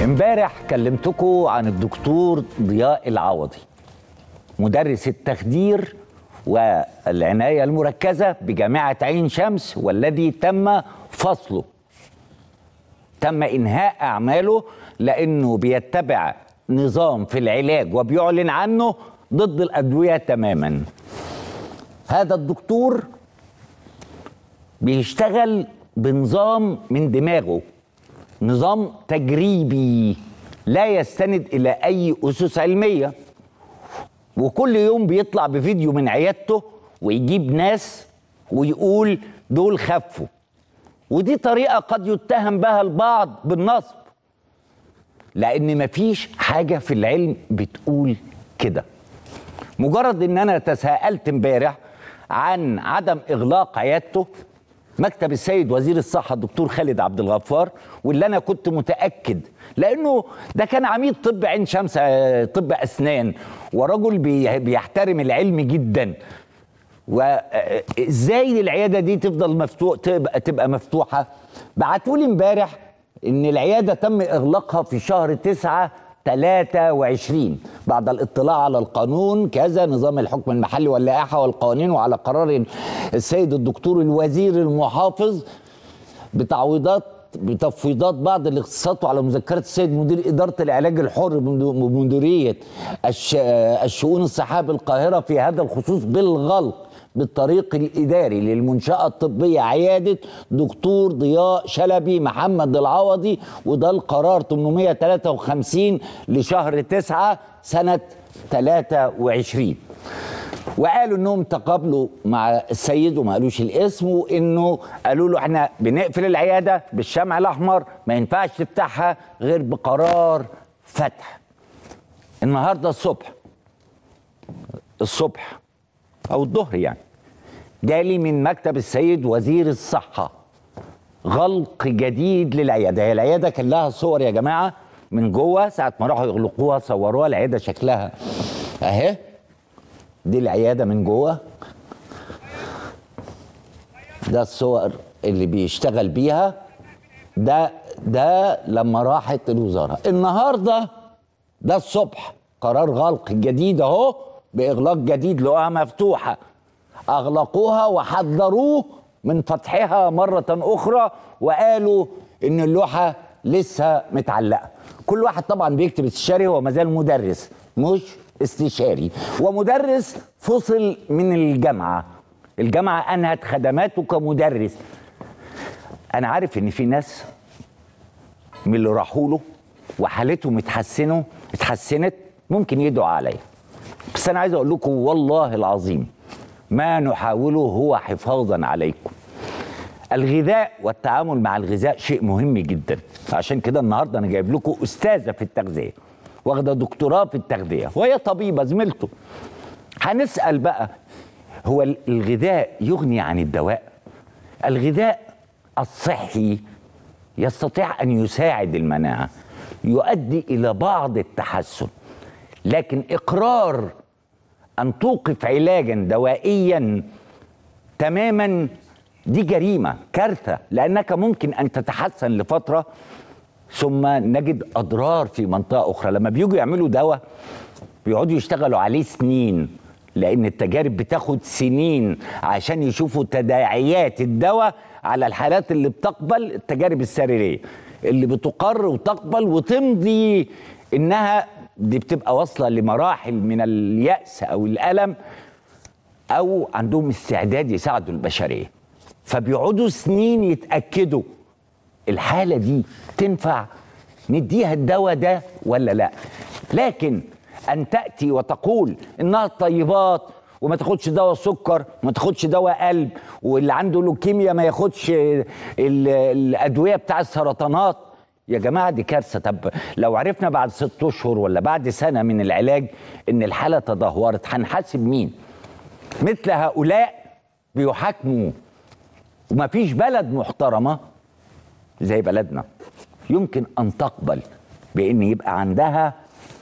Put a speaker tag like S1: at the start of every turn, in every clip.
S1: امبارح كلمتكم عن الدكتور ضياء العوضي مدرس التخدير والعناية المركزة بجامعة عين شمس والذي تم فصله تم إنهاء أعماله لأنه بيتبع نظام في العلاج وبيعلن عنه ضد الأدوية تماما هذا الدكتور بيشتغل بنظام من دماغه نظام تجريبي لا يستند الى اي اسس علميه وكل يوم بيطلع بفيديو من عيادته ويجيب ناس ويقول دول خفوا ودي طريقه قد يتهم بها البعض بالنصب لان مفيش حاجه في العلم بتقول كده مجرد ان انا تساءلت امبارح عن عدم اغلاق عيادته مكتب السيد وزير الصحة الدكتور خالد عبد الغفار واللي أنا كنت متأكد لأنه ده كان عميد طب عين شمس آه، طب أسنان ورجل بي- بيحترم العلم جدا وازاي العياده دي تفضل مفتوح تبقى تبقى مفتوحه بعتوا لي امبارح ان العياده تم اغلاقها في شهر 9 23 بعد الاطلاع على القانون كذا نظام الحكم المحلي واللائحه والقوانين وعلى قرار السيد الدكتور الوزير المحافظ بتعويضات بتفويضات بعض الاختصاصات وعلى مذكره السيد مدير اداره العلاج الحر بمديريه الش- الشؤون الصحيه بالقاهره في هذا الخصوص بالغلق بالطريق الاداري للمنشاه الطبيه عياده دكتور ضياء شلبي محمد العوضي وده القرار 853 لشهر 9 سنه 23 وقالوا انهم تقابلوا مع السيد وما قالوش الاسم وانه قالوا له احنا بنقفل العياده بالشمع الاحمر ما ينفعش تفتحها غير بقرار فتح النهارده الصبح الصبح او الظهر يعني جالي من مكتب السيد وزير الصحه غلق جديد للعياده هي العياده كان لها صور يا جماعه من جوه ساعه ما راحوا يغلقوها صوروها العياده شكلها اهي دي العياده من جوه ده الصور اللي بيشتغل بيها ده ده لما راحت الوزاره النهارده ده الصبح قرار غلق جديد اهو باغلاق جديد لقاها مفتوحه اغلقوها وحذروه من فتحها مره اخرى وقالوا ان اللوحه لسه متعلقه كل واحد طبعا بيكتب استشاري هو مازال مدرس مش استشاري ومدرس فصل من الجامعه الجامعه انهت خدماته كمدرس انا عارف ان في ناس من اللي راحوا له وحالتهم اتحسنوا اتحسنت ممكن يدعوا عليا بس انا عايز اقول لكم والله العظيم ما نحاوله هو حفاظا عليكم الغذاء والتعامل مع الغذاء شيء مهم جدا عشان كده النهارده انا جايب لكم استاذه في التغذيه واخده دكتوراه في التغذيه وهي طبيبه زميلته هنسال بقى هو الغذاء يغني عن الدواء الغذاء الصحي يستطيع ان يساعد المناعه يؤدي الى بعض التحسن لكن اقرار ان توقف علاجا دوائيا تماما دي جريمه كارثه لانك ممكن ان تتحسن لفتره ثم نجد اضرار في منطقه اخرى لما بيجوا يعملوا دواء بيقعدوا يشتغلوا عليه سنين لان التجارب بتاخد سنين عشان يشوفوا تداعيات الدواء على الحالات اللي بتقبل التجارب السريريه اللي بتقر وتقبل وتمضي انها دي بتبقى واصله لمراحل من الياس او الالم او عندهم استعداد يساعدوا البشريه فبيقعدوا سنين يتاكدوا الحاله دي تنفع نديها الدواء ده ولا لا لكن ان تاتي وتقول انها طيبات وما تاخدش دواء سكر وما تاخدش دواء قلب واللي عنده لوكيميا ما ياخدش ال- الادويه بتاع السرطانات يا جماعه دي كارثه طب لو عرفنا بعد ست اشهر ولا بعد سنه من العلاج ان الحاله تدهورت هنحاسب مين؟ مثل هؤلاء بيحاكموا وما فيش بلد محترمه زي بلدنا يمكن ان تقبل بان يبقى عندها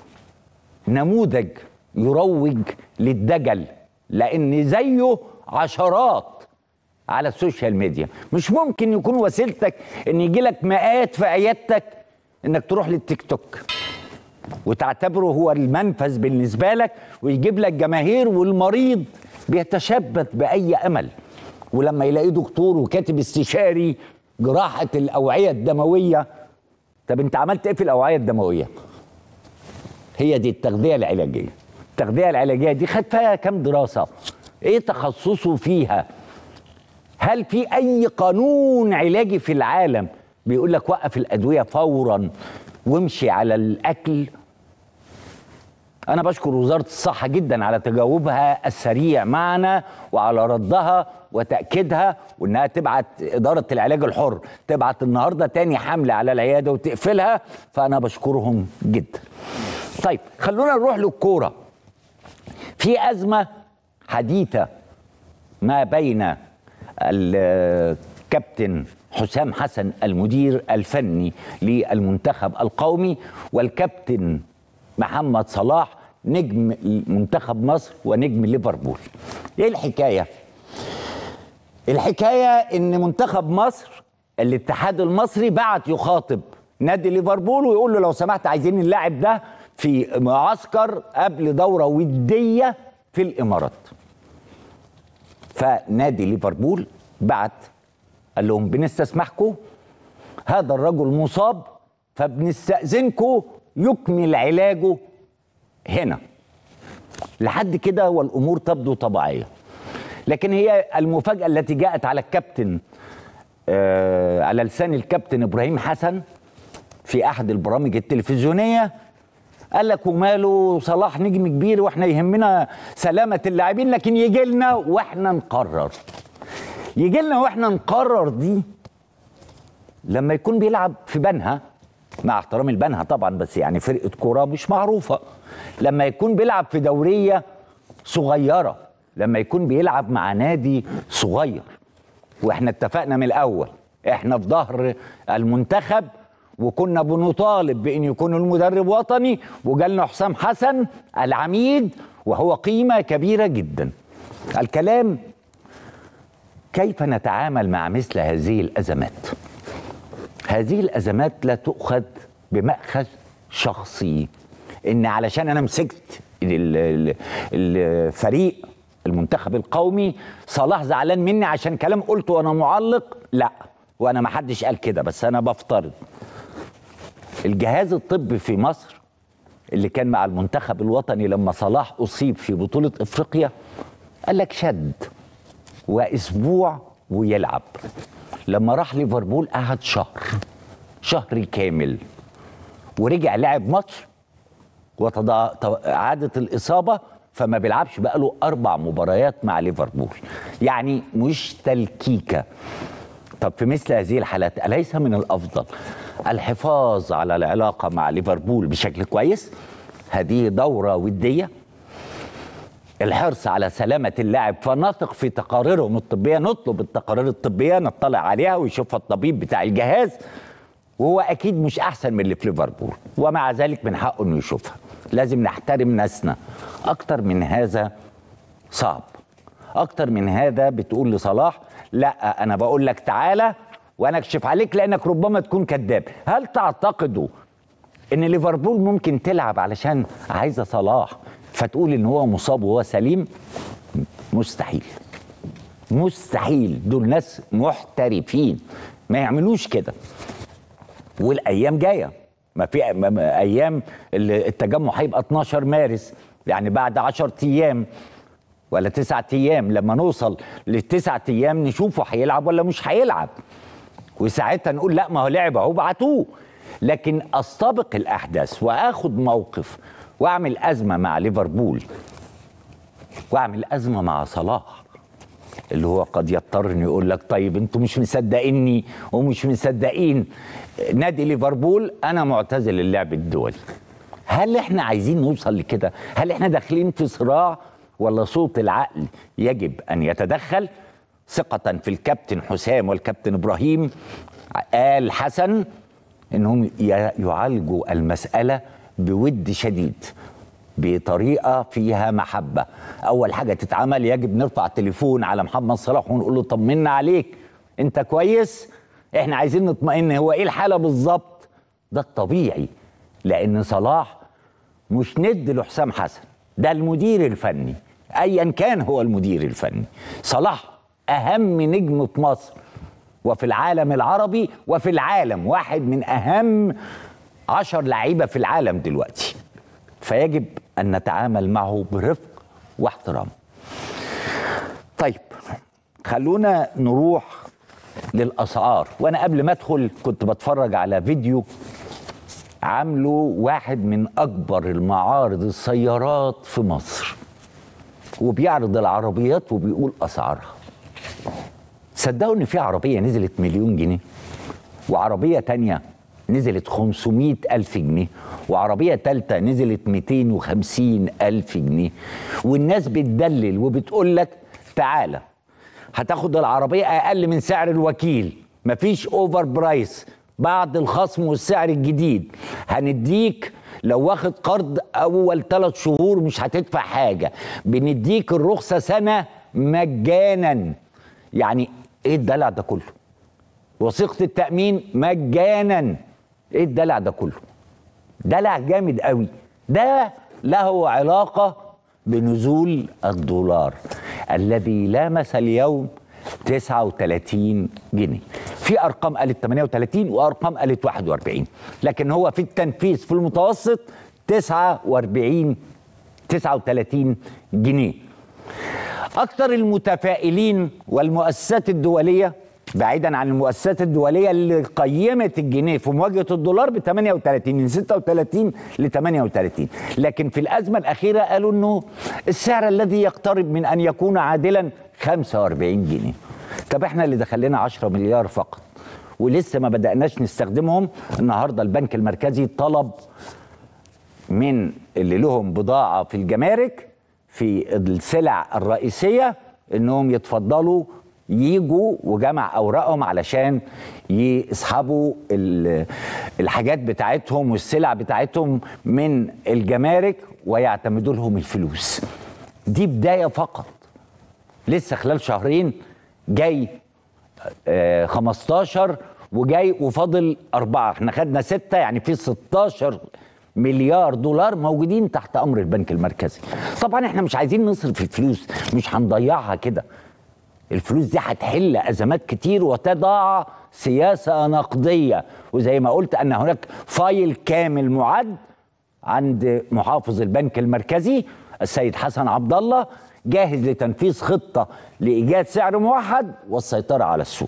S1: نموذج يروج للدجل لان زيه عشرات على السوشيال ميديا مش ممكن يكون وسيلتك ان يجي لك مئات في عيادتك انك تروح للتيك توك وتعتبره هو المنفذ بالنسبه لك ويجيب لك جماهير والمريض بيتشبث باي امل ولما يلاقي دكتور وكاتب استشاري جراحه الاوعيه الدمويه طب انت عملت ايه في الاوعيه الدمويه هي دي التغذيه العلاجيه التغذيه العلاجيه دي خد فيها كام دراسه ايه تخصصه فيها هل في اي قانون علاجي في العالم بيقول لك وقف الادويه فورا وامشي على الاكل انا بشكر وزاره الصحه جدا على تجاوبها السريع معنا وعلى ردها وتاكيدها وانها تبعت اداره العلاج الحر تبعت النهارده تاني حمله على العياده وتقفلها فانا بشكرهم جدا طيب خلونا نروح للكوره في ازمه حديثه ما بين الكابتن حسام حسن المدير الفني للمنتخب القومي والكابتن محمد صلاح نجم منتخب مصر ونجم ليفربول ايه الحكايه الحكايه ان منتخب مصر الاتحاد المصري بعت يخاطب نادي ليفربول ويقول له لو سمحت عايزين اللاعب ده في معسكر قبل دوره وديه في الامارات فنادي ليفربول بعت قال لهم بنستسمحكم هذا الرجل مصاب فبنستأذنكم يكمل علاجه هنا لحد كده والأمور تبدو طبيعية لكن هي المفاجأة التي جاءت على الكابتن آه على لسان الكابتن إبراهيم حسن في أحد البرامج التلفزيونية قال لك وماله صلاح نجم كبير واحنا يهمنا سلامة اللاعبين لكن يجي لنا واحنا نقرر يجي لنا واحنا نقرر دي لما يكون بيلعب في بنها مع احترام البنها طبعا بس يعني فرقه كوره مش معروفه لما يكون بيلعب في دوريه صغيره لما يكون بيلعب مع نادي صغير واحنا اتفقنا من الاول احنا في ظهر المنتخب وكنا بنطالب بان يكون المدرب وطني وجالنا حسام حسن العميد وهو قيمه كبيره جدا الكلام كيف نتعامل مع مثل هذه الازمات هذه الازمات لا تؤخذ بماخذ شخصي ان علشان انا مسكت الفريق المنتخب القومي صلاح زعلان مني عشان كلام قلته وانا معلق لا وانا ما حدش قال كده بس انا بفترض الجهاز الطبي في مصر اللي كان مع المنتخب الوطني لما صلاح اصيب في بطوله افريقيا قال لك شد واسبوع ويلعب لما راح ليفربول قعد شهر شهر كامل ورجع لعب ماتش وعادت الاصابه فما بيلعبش بقاله اربع مباريات مع ليفربول يعني مش تلكيكه طب في مثل هذه الحالات اليس من الافضل الحفاظ على العلاقه مع ليفربول بشكل كويس هذه دوره وديه الحرص على سلامة اللاعب فنثق في تقاريرهم الطبية نطلب التقارير الطبية نطلع عليها ويشوفها الطبيب بتاع الجهاز وهو أكيد مش أحسن من اللي في ليفربول ومع ذلك من حقه إنه يشوفها لازم نحترم ناسنا أكتر من هذا صعب أكتر من هذا بتقول لصلاح لا أنا بقول لك تعالى وأنا أكشف عليك لأنك ربما تكون كذاب هل تعتقدوا إن ليفربول ممكن تلعب علشان عايزة صلاح فتقول ان هو مصاب وهو سليم مستحيل مستحيل دول ناس محترفين ما يعملوش كده والايام جايه ما في ايام التجمع هيبقى 12 مارس يعني بعد 10 ايام ولا تسعة ايام لما نوصل للتسعة ايام نشوفه هيلعب ولا مش هيلعب وساعتها نقول لا ما هو لعب اهو بعتوه لكن استبق الاحداث واخد موقف واعمل ازمه مع ليفربول واعمل ازمه مع صلاح اللي هو قد يضطر انه يقول لك طيب انتوا مش مصدقيني ومش مصدقين نادي ليفربول انا معتزل اللعب الدولي هل احنا عايزين نوصل لكده هل احنا داخلين في صراع ولا صوت العقل يجب ان يتدخل ثقة في الكابتن حسام والكابتن ابراهيم قال حسن انهم يعالجوا المسألة بود شديد بطريقه فيها محبه اول حاجه تتعمل يجب نرفع تليفون على محمد صلاح ونقول له طمنا عليك انت كويس احنا عايزين نطمئن هو ايه الحاله بالظبط ده الطبيعي لان صلاح مش ند لحسام حسن ده المدير الفني ايا كان هو المدير الفني صلاح اهم نجم في مصر وفي العالم العربي وفي العالم واحد من اهم عشر لعيبه في العالم دلوقتي فيجب ان نتعامل معه برفق واحترام طيب خلونا نروح للاسعار وانا قبل ما ادخل كنت بتفرج على فيديو عامله واحد من اكبر المعارض السيارات في مصر وبيعرض العربيات وبيقول اسعارها صدقوا ان في عربيه نزلت مليون جنيه وعربيه تانية نزلت 500 ألف جنيه وعربية تالتة نزلت 250 ألف جنيه والناس بتدلل وبتقول لك تعالى هتاخد العربية أقل من سعر الوكيل مفيش أوفر برايس بعد الخصم والسعر الجديد هنديك لو واخد قرض أول ثلاث شهور مش هتدفع حاجة بنديك الرخصة سنة مجانا يعني إيه الدلع ده كله وثيقة التأمين مجانا ايه الدلع ده كله دلع جامد قوي ده له علاقة بنزول الدولار الذي لامس اليوم 39 جنيه في ارقام قالت 38 وارقام قالت 41 لكن هو في التنفيذ في المتوسط 49 39 جنيه اكثر المتفائلين والمؤسسات الدوليه بعيدا عن المؤسسات الدوليه اللي قيمت الجنيه في مواجهه الدولار ب 38 من 36 ل 38 لكن في الازمه الاخيره قالوا انه السعر الذي يقترب من ان يكون عادلا 45 جنيه طب احنا اللي دخل لنا 10 مليار فقط ولسه ما بدأناش نستخدمهم النهارده البنك المركزي طلب من اللي لهم بضاعة في الجمارك في السلع الرئيسية انهم يتفضلوا يجوا وجمع اوراقهم علشان يسحبوا ال- الحاجات بتاعتهم والسلع بتاعتهم من الجمارك ويعتمدوا لهم الفلوس دي بداية فقط لسه خلال شهرين جاي آه، 15 وجاي وفاضل أربعة احنا خدنا ستة يعني في 16 مليار دولار موجودين تحت أمر البنك المركزي طبعا احنا مش عايزين نصرف الفلوس مش هنضيعها كده الفلوس دي هتحل أزمات كتير وتضع سياسة نقدية وزي ما قلت أن هناك فايل كامل معد عند محافظ البنك المركزي السيد حسن عبد الله جاهز لتنفيذ خطة لإيجاد سعر موحد والسيطرة على السوق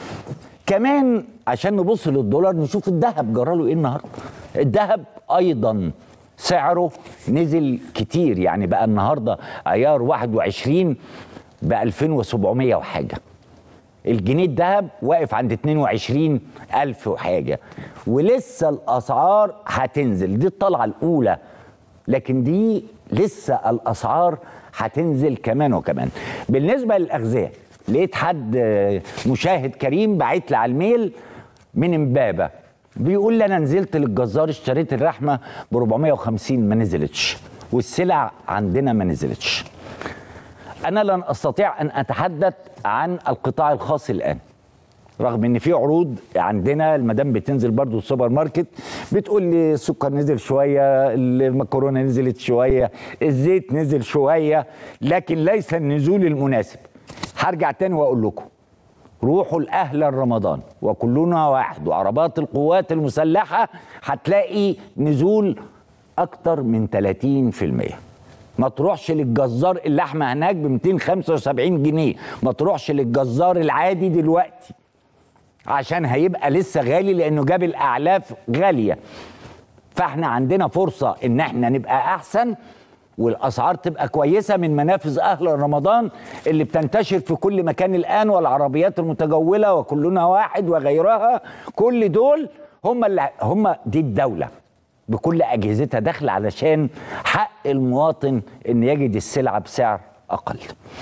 S1: كمان عشان نبص للدولار نشوف الذهب جراله ايه النهارده الذهب ايضا سعره نزل كتير يعني بقى النهارده عيار 21 ب 2700 وحاجه الجنيه الذهب واقف عند 22 ألف وحاجة ولسه الأسعار هتنزل دي الطلعة الأولى لكن دي لسه الأسعار هتنزل كمان وكمان بالنسبة للأغذية لقيت حد آه، مشاهد كريم بعت لي على الميل من امبابة بيقول لي أنا نزلت للجزار اشتريت اللحمة ب 450 ما نزلتش والسلع عندنا ما نزلتش أنا لن أستطيع أن أتحدث عن القطاع الخاص الآن رغم ان في عروض عندنا المدام بتنزل برضو السوبر ماركت بتقول لي السكر نزل شويه المكرونه نزلت شويه الزيت نزل شويه لكن ليس النزول المناسب هرجع تاني واقول لكم روحوا الاهل رمضان وكلنا واحد وعربات القوات المسلحه هتلاقي نزول اكتر من 30% ما تروحش للجزار اللحمه هناك ب 275 جنيه ما تروحش للجزار العادي دلوقتي عشان هيبقى لسه غالي لانه جاب الاعلاف غاليه فاحنا عندنا فرصه ان احنا نبقى احسن والاسعار تبقى كويسه من منافذ اهل رمضان اللي بتنتشر في كل مكان الان والعربيات المتجوله وكلنا واحد وغيرها كل دول هم اللي هم دي الدوله بكل اجهزتها داخل علشان حق المواطن ان يجد السلعه بسعر اقل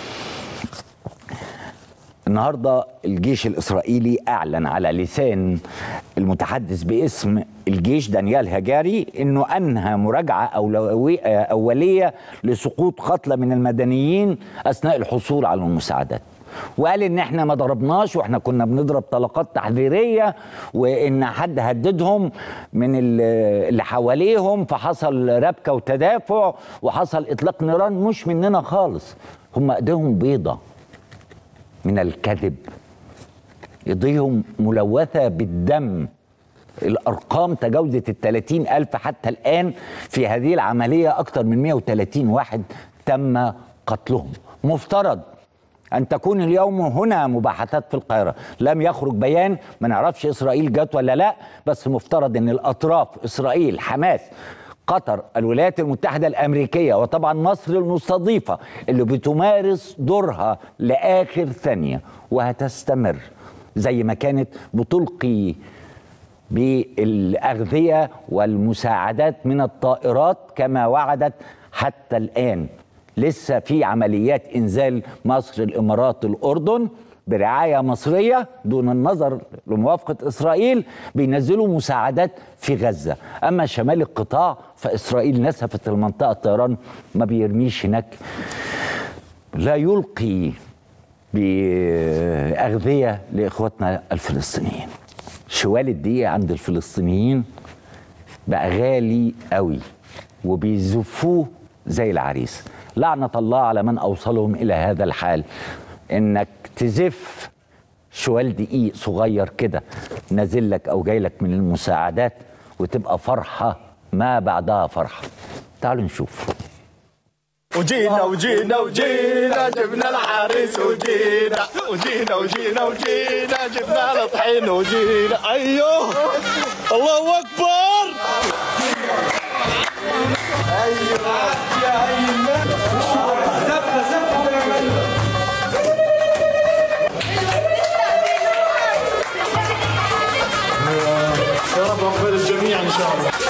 S1: النهارده الجيش الاسرائيلي اعلن على لسان المتحدث باسم الجيش دانيال هجاري انه انهى مراجعه أولوي- اوليه لسقوط قتلى من المدنيين اثناء الحصول على المساعدات وقال ان احنا ما ضربناش واحنا كنا بنضرب طلقات تحذيريه وان حد هددهم من ال- اللي حواليهم فحصل ربكه وتدافع وحصل اطلاق نيران مش مننا خالص هم ايديهم بيضه من الكذب ايديهم ملوثه بالدم الارقام تجاوزت ال 30 الف حتى الان في هذه العمليه اكثر من 130 واحد تم قتلهم مفترض ان تكون اليوم هنا مباحثات في القاهره لم يخرج بيان ما نعرفش اسرائيل جت ولا لا بس مفترض ان الاطراف اسرائيل حماس قطر الولايات المتحدة الأمريكية وطبعا مصر المستضيفة اللي بتمارس دورها لآخر ثانية وهتستمر زي ما كانت بتلقي بالأغذية والمساعدات من الطائرات كما وعدت حتى الآن لسه في عمليات إنزال مصر الإمارات الأردن برعاية مصرية دون النظر لموافقة إسرائيل بينزلوا مساعدات في غزة أما شمال القطاع فإسرائيل نسفت المنطقة الطيران ما بيرميش هناك لا يلقي بأغذية لإخواتنا الفلسطينيين شوال الدقيقة عند الفلسطينيين بقى غالي قوي وبيزفوه زي العريس لعنة الله على من أوصلهم إلى هذا الحال إنك تزف شوال دقيق صغير كده نازل لك أو جاي لك من المساعدات وتبقى فرحة ما بعدها فرحة تعالوا نشوف
S2: وجينا وجينا وجينا جبنا العريس وجينا وجينا وجينا وجينا جبنا الطحين وجينا ايوه الله اكبر يا رب اقبل الجميع ان شاء الله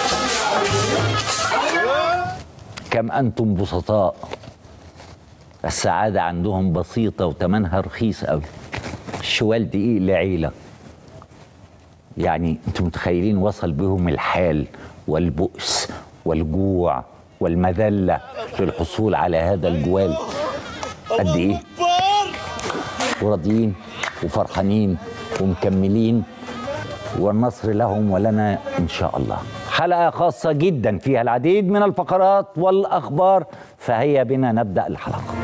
S1: كم أنتم بسطاء السعادة عندهم بسيطة وتمنها رخيص قوي شوال دقيق لعيلة يعني انتم متخيلين وصل بهم الحال والبؤس والجوع والمذلة للحصول على هذا الجوال قد ايه
S2: اكبر
S1: وراضيين وفرحانين ومكملين والنصر لهم ولنا ان شاء الله حلقه خاصه جدا فيها العديد من الفقرات والاخبار فهيا بنا نبدا الحلقه